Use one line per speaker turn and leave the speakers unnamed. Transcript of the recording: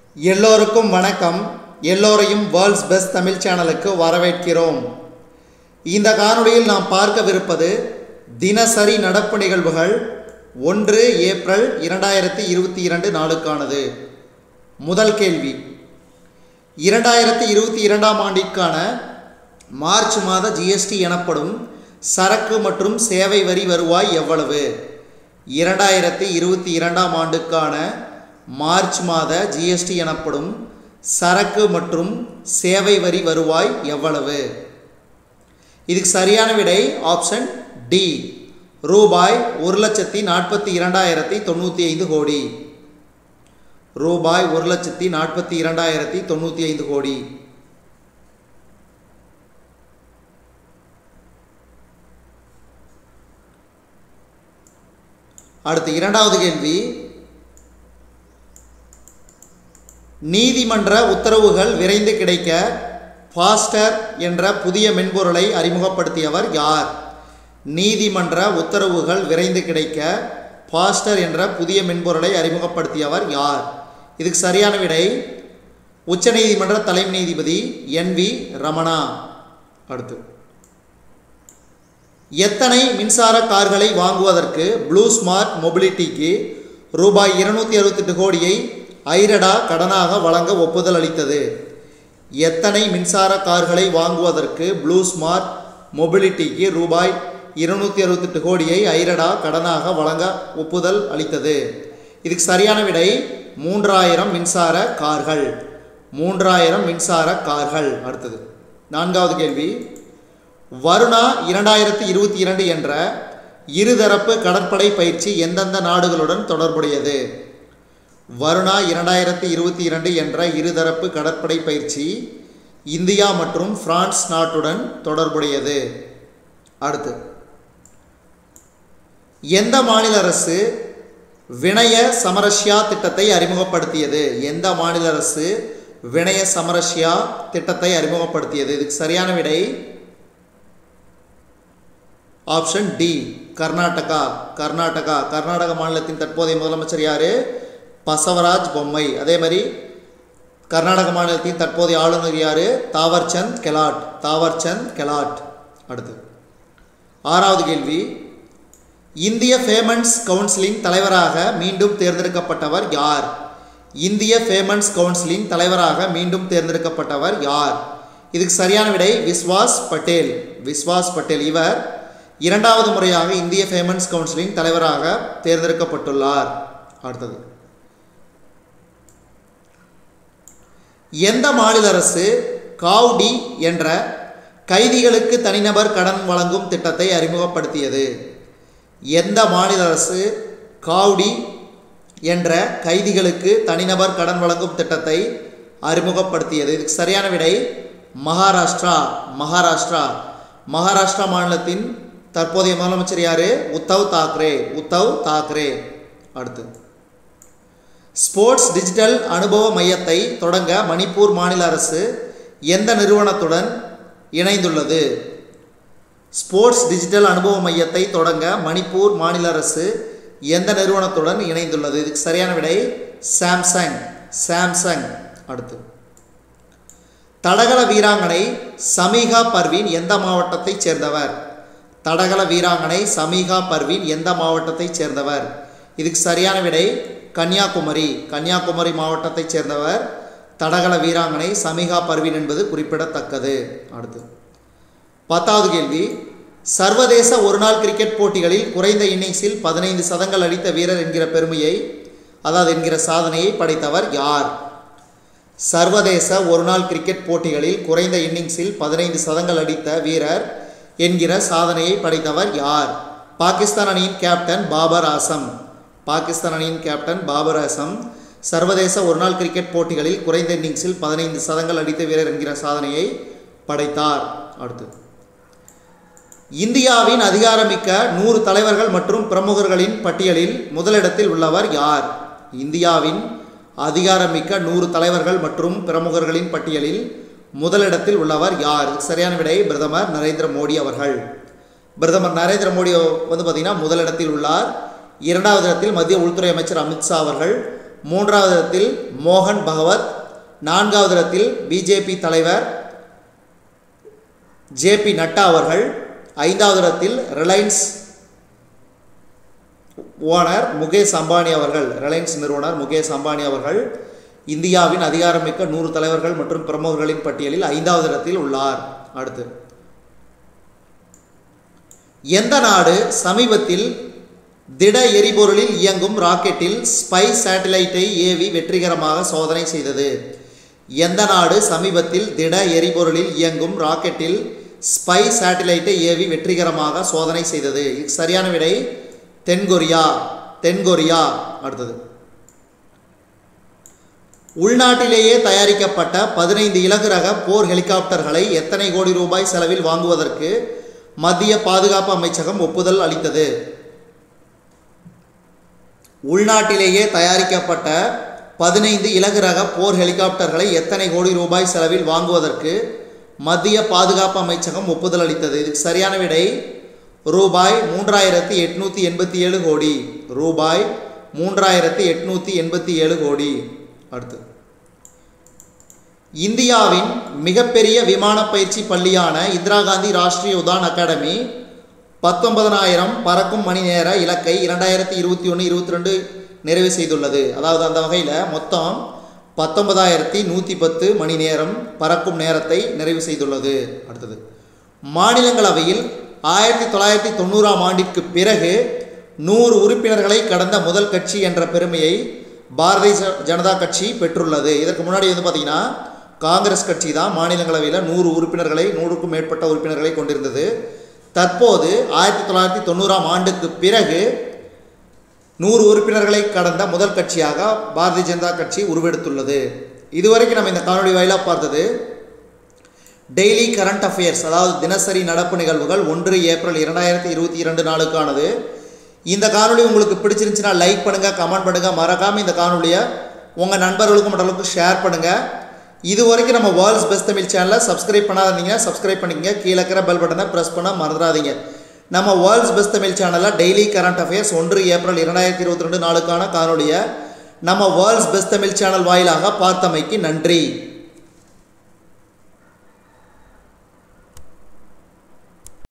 எல்லோருக்கும் வணக்கம் எல்லோரையும் வேர்ல்ட்ஸ் பெஸ்ட் தமிழ் சேனலுக்கு வரவேற்கிறோம் இந்த காணொளியில் நாம் பார்க்கவிருப்பது தினசரி நடப்பு நிகழ்வுகள் ஒன்று ஏப்ரல் இரண்டாயிரத்தி இருபத்தி இரண்டு நாளுக்கானது முதல் கேள்வி இரண்டாயிரத்தி இருபத்தி இரண்டாம் ஆண்டிற்கான மார்ச் மாத ஜிஎஸ்டி எனப்படும் சரக்கு மற்றும் சேவை வரி வருவாய் எவ்வளவு இரண்டாயிரத்தி இருபத்தி இரண்டாம் ஆண்டுக்கான மார்ச் மாத ஜிஎஸ்டி எனப்படும் சரக்கு மற்றும் சேவை வரி வருவாய் எவ்வளவு இதுக்கு சரியான விடை ஆப்ஷன் டி ரூபாய் ஒரு லட்சத்தி நாற்பத்தி இரண்டாயிரத்தி தொண்ணூற்றி ஐந்து கோடி ரூபாய் ஒரு லட்சத்தி நாற்பத்தி இரண்டாயிரத்தி தொண்ணூற்றி ஐந்து கோடி அடுத்து இரண்டாவது கேள்வி நீதிமன்ற உத்தரவுகள் விரைந்து கிடைக்க ஃபாஸ்டர் என்ற புதிய மென்பொருளை அறிமுகப்படுத்தியவர் யார் நீதிமன்ற உத்தரவுகள் விரைந்து கிடைக்க ஃபாஸ்டர் என்ற புதிய மென்பொருளை அறிமுகப்படுத்தியவர் யார் இதுக்கு சரியான விடை உச்சநீதிமன்ற தலைமை நீதிபதி என் வி ரமணா அடுத்து எத்தனை மின்சார கார்களை வாங்குவதற்கு ப்ளூ ஸ்மார்ட் மொபிலிட்டிக்கு ரூபாய் இருநூத்தி அறுபத்தெட்டு கோடியை ஐரடா கடனாக வழங்க ஒப்புதல் அளித்தது எத்தனை மின்சார கார்களை வாங்குவதற்கு ப்ளூ ஸ்மார்ட் மொபிலிட்டிக்கு ரூபாய் இருநூத்தி அறுபத்தெட்டு கோடியை ஐரடா கடனாக வழங்க ஒப்புதல் அளித்தது இதுக்கு சரியான விடை மூன்றாயிரம் மின்சார கார்கள் மூன்றாயிரம் மின்சார கார்கள் அடுத்தது நான்காவது கேள்வி வருணா இரண்டாயிரத்தி இருபத்தி இரண்டு என்ற இருதரப்பு கடற்படை பயிற்சி எந்தெந்த நாடுகளுடன் தொடர்புடையது வருணா இரண்டாயிரத்தி இருபத்தி இரண்டு என்ற இருதரப்பு கடற்படை பயிற்சி இந்தியா மற்றும் பிரான்ஸ் நாட்டுடன் தொடர்புடையது அடுத்து எந்த மாநில அரசு வினய சமரஸ்யா திட்டத்தை அறிமுகப்படுத்தியது எந்த மாநில அரசு வினய சமரஸ்யா திட்டத்தை அறிமுகப்படுத்தியது இதுக்கு சரியான விடை ஆப்ஷன் டி கர்நாடகா கர்நாடகா கர்நாடக மாநிலத்தின் தற்போதைய முதலமைச்சர் யார் பசவராஜ் பொம்மை அதே மாதிரி கர்நாடக மாநிலத்தின் தற்போதைய ஆளுநர் யார் தாவர்சந்த் கெலாட் தாவர்சந்த் கெலாட் அடுத்து ஆறாவது கேள்வி இந்திய பேமெண்ட்ஸ் கவுன்சிலின் தலைவராக மீண்டும் தேர்ந்தெடுக்கப்பட்டவர் யார் இந்திய பேமெண்ட்ஸ் கவுன்சிலின் தலைவராக மீண்டும் தேர்ந்தெடுக்கப்பட்டவர் யார் இதுக்கு சரியான விடை விஸ்வாஸ் பட்டேல் விஸ்வாஸ் பட்டேல் இவர் இரண்டாவது முறையாக இந்திய பேமெண்ட்ஸ் கவுன்சிலின் தலைவராக தேர்ந்தெடுக்கப்பட்டுள்ளார் அடுத்தது எந்த மாநில அரசு காவ்டி என்ற கைதிகளுக்கு தனிநபர் கடன் வழங்கும் திட்டத்தை அறிமுகப்படுத்தியது எந்த மாநில அரசு காவ்டி என்ற கைதிகளுக்கு தனிநபர் கடன் வழங்கும் திட்டத்தை அறிமுகப்படுத்தியது இதுக்கு சரியான விடை மகாராஷ்டிரா மகாராஷ்டிரா மகாராஷ்டிரா மாநிலத்தின் தற்போதைய முதலமைச்சர் யார் உத்தவ் தாக்கரே உத்தவ் தாக்கரே அடுத்து ஸ்போர்ட்ஸ் டிஜிட்டல் அனுபவ மையத்தை தொடங்க மணிப்பூர் மாநில அரசு எந்த நிறுவனத்துடன் இணைந்துள்ளது ஸ்போர்ட்ஸ் டிஜிட்டல் அனுபவ மையத்தை தொடங்க மணிப்பூர் மாநில அரசு எந்த நிறுவனத்துடன் இணைந்துள்ளது இதுக்கு சரியான விடை சாம்சங் சாம்சங் அடுத்து தடகள வீராங்கனை சமீகா பர்வீன் எந்த மாவட்டத்தைச் சேர்ந்தவர் தடகள வீராங்கனை சமீகா பர்வீன் எந்த மாவட்டத்தைச் சேர்ந்தவர் இதுக்கு சரியான விடை கன்னியாகுமரி கன்னியாகுமரி மாவட்டத்தைச் சேர்ந்தவர் தடகள வீராங்கனை சமீகா பர்வீன் என்பது குறிப்பிடத்தக்கது அடுத்து பத்தாவது கேள்வி சர்வதேச ஒருநாள் கிரிக்கெட் போட்டிகளில் குறைந்த இன்னிங்ஸில் பதினைந்து சதங்கள் அடித்த வீரர் என்கிற பெருமையை அதாவது என்கிற சாதனையை படைத்தவர் யார் சர்வதேச ஒருநாள் கிரிக்கெட் போட்டிகளில் குறைந்த இன்னிங்ஸில் பதினைந்து சதங்கள் அடித்த வீரர் என்கிற சாதனையை படைத்தவர் யார் பாகிஸ்தான் அணியின் கேப்டன் பாபர் ஆசம் பாகிஸ்தான் அணியின் கேப்டன் பாபர் ஆசம் சர்வதேச ஒருநாள் கிரிக்கெட் போட்டிகளில் குறைந்த இன்னிங்ஸில் பதினைந்து சதங்கள் அடித்த வீரர் என்கிற சாதனையை படைத்தார் அடுத்து இந்தியாவின் அதிகாரமிக்க நூறு தலைவர்கள் மற்றும் பிரமுகர்களின் பட்டியலில் முதலிடத்தில் உள்ளவர் யார் இந்தியாவின் அதிகாரமிக்க நூறு தலைவர்கள் மற்றும் பிரமுகர்களின் பட்டியலில் முதலிடத்தில் உள்ளவர் யார் சரியான விடை பிரதமர் நரேந்திர மோடி அவர்கள் பிரதமர் நரேந்திர மோடி வந்து பார்த்திங்கன்னா முதலிடத்தில் உள்ளார் இரண்டாவது இடத்தில் மத்திய உள்துறை அமைச்சர் அமித்ஷா அவர்கள் மூன்றாவது இடத்தில் மோகன் பகவத் நான்காவது இடத்தில் பிஜேபி தலைவர் ஜேபி நட்டா அவர்கள் ஐந்தாவது இடத்தில் ரிலையன்ஸ் ஓனர் முகேஷ் அம்பானி அவர்கள் ரிலையன்ஸ் நிறுவனர் முகேஷ் அம்பானி அவர்கள் இந்தியாவின் அதிகாரமிக்க நூறு தலைவர்கள் மற்றும் பிரமுகர்களின் பட்டியலில் ஐந்தாவது இடத்தில் உள்ளார் அடுத்து எந்த நாடு சமீபத்தில் திட எரிபொருளில் இயங்கும் ராக்கெட்டில் ஸ்பை சேட்டலைட்டை ஏவி வெற்றிகரமாக சோதனை செய்தது எந்த நாடு சமீபத்தில் திட எரிபொருளில் இயங்கும் ராக்கெட்டில் ஸ்பை சேட்டலைட்டை ஏவி வெற்றிகரமாக சோதனை செய்தது இதுக்கு சரியான விடை தென்கொரியா தென்கொரியா அடுத்தது உள்நாட்டிலேயே தயாரிக்கப்பட்ட பதினைந்து இலகு ரக போர் ஹெலிகாப்டர்களை எத்தனை கோடி ரூபாய் செலவில் வாங்குவதற்கு மத்திய பாதுகாப்பு அமைச்சகம் ஒப்புதல் அளித்தது உள்நாட்டிலேயே தயாரிக்கப்பட்ட பதினைந்து இலகு ரக போர் ஹெலிகாப்டர்களை எத்தனை கோடி ரூபாய் செலவில் வாங்குவதற்கு மத்திய பாதுகாப்பு அமைச்சகம் ஒப்புதல் அளித்தது இதுக்கு சரியான விடை ரூபாய் மூன்றாயிரத்தி எட்நூற்றி எண்பத்தி ஏழு கோடி ரூபாய் மூன்றாயிரத்தி எட்நூற்றி எண்பத்தி ஏழு கோடி அடுத்து இந்தியாவின் மிகப்பெரிய விமான பயிற்சி பள்ளியான இந்திரா காந்தி ராஷ்டிரிய உதான் அகாடமி பத்தொன்பதனாயிரம் பறக்கும் மணி நேர இலக்கை இரண்டாயிரத்தி இருபத்தி ஒன்று இருபத்தி ரெண்டு நிறைவு செய்துள்ளது அதாவது அந்த வகையில் மொத்தம் பத்தொன்பதாயிரத்தி நூற்றி பத்து மணி நேரம் பறக்கும் நேரத்தை நிறைவு செய்துள்ளது அடுத்தது மாநிலங்களவையில் ஆயிரத்தி தொள்ளாயிரத்தி தொண்ணூறாம் ஆண்டிற்கு பிறகு நூறு உறுப்பினர்களை கடந்த முதல் கட்சி என்ற பெருமையை பாரதிய ஜ- ஜனதா கட்சி பெற்றுள்ளது இதற்கு முன்னாடி வந்து பார்த்திங்கன்னா காங்கிரஸ் கட்சி தான் மாநிலங்களவையில் நூறு உறுப்பினர்களை நூறுக்கும் மேற்பட்ட உறுப்பினர்களை கொண்டிருந்தது தற்போது ஆயிரத்தி தொள்ளாயிரத்தி தொண்ணூறாம் ஆண்டுக்கு பிறகு நூறு உறுப்பினர்களை கடந்த முதல் கட்சியாக பாரதிய ஜனதா கட்சி உருவெடுத்துள்ளது இதுவரைக்கும் நம்ம இந்த காணொளி வாயிலாக பார்த்தது டெய்லி கரண்ட் அஃபேர்ஸ் அதாவது தினசரி நடப்பு நிகழ்வுகள் ஒன்று ஏப்ரல் இரண்டாயிரத்தி இருபத்தி இரண்டு நாளுக்கானது இந்த காணொளி உங்களுக்கு பிடிச்சிருந்துச்சுன்னா லைக் பண்ணுங்கள் கமெண்ட் பண்ணுங்கள் மறக்காமல் இந்த காணொளியை உங்கள் நண்பர்களுக்கும் மற்றவர்களுக்கும் ஷேர் பண்ணுங்கள் இது வரைக்கும் நம்ம வேர்ல்ட்ஸ் பெஸ்ட் தமிழ் சேனலை சப்ஸ்கிரைப் பண்ணாதீங்க சப்ஸ்கிரைப் பண்ணிக்கங்க கீழே இருக்கிற பெல் பட்டனை ப்ரெஸ் பண்ண மறந்துடாதீங்க நம்ம வேர்ல்ட்ஸ் பெஸ்ட் தமிழ் சேனலில் டெய்லி கரண்ட் அஃபேர்ஸ் ஒன்று ஏப்ரல் இரண்டாயிரத்தி இருபத்தி ரெண்டு நாளுக்கான காணொளியை நம்ம வேர்ல்ட்ஸ் பெஸ்ட் தமிழ் சேனல் வாயிலாக பார்த்தமைக்கு நன்றி